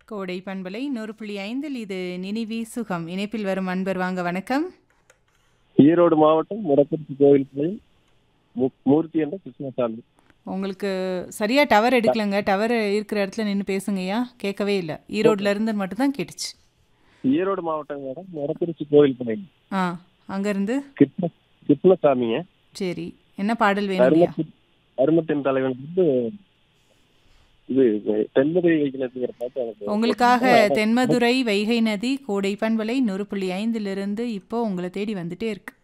கோடை பண்பலை நூறு புள்ளி ஐந்தில் இது நினைவி சுகம் இணைப்பில் வரும் அன்பர் வாங்க வணக்கம் ஈரோடு மாவட்டம் முடக்குறிச்சி கோவில் கோயில் மு- மூர்த்தி என்ற கிருஷ்ணசாமி உங்களுக்கு சரியா டவர் எடுக்கலங்க டவர் இருக்கிற இடத்துல நின்று பேசுங்கய்யா கேட்கவே இல்லை ஈரோட்ல இருந்து மட்டும்தான் கேட்டுச்சு ஈரோடு மாவட்டம் மேடம் முடக்குறிச்சி கோவில் கோயில் ஆ அங்கேருந்து கிருஷ்ண கிருஷ்ணசாமிங்க சரி என்ன பாடல் வேணுங்கய்யா அருமத்தின் அருமத்தின் தலைவன் வந்து இது தென்மதுரை வைக்கிறதுங்கிற பாட்டு எனக்கு உங்களுக்காக தென்மதுரை வைகை நதி கோடை பண்பலை நூறு புள்ளி ஐந்திலிருந்து இப்போ உங்களை தேடி வந்துட்டே இருக்கு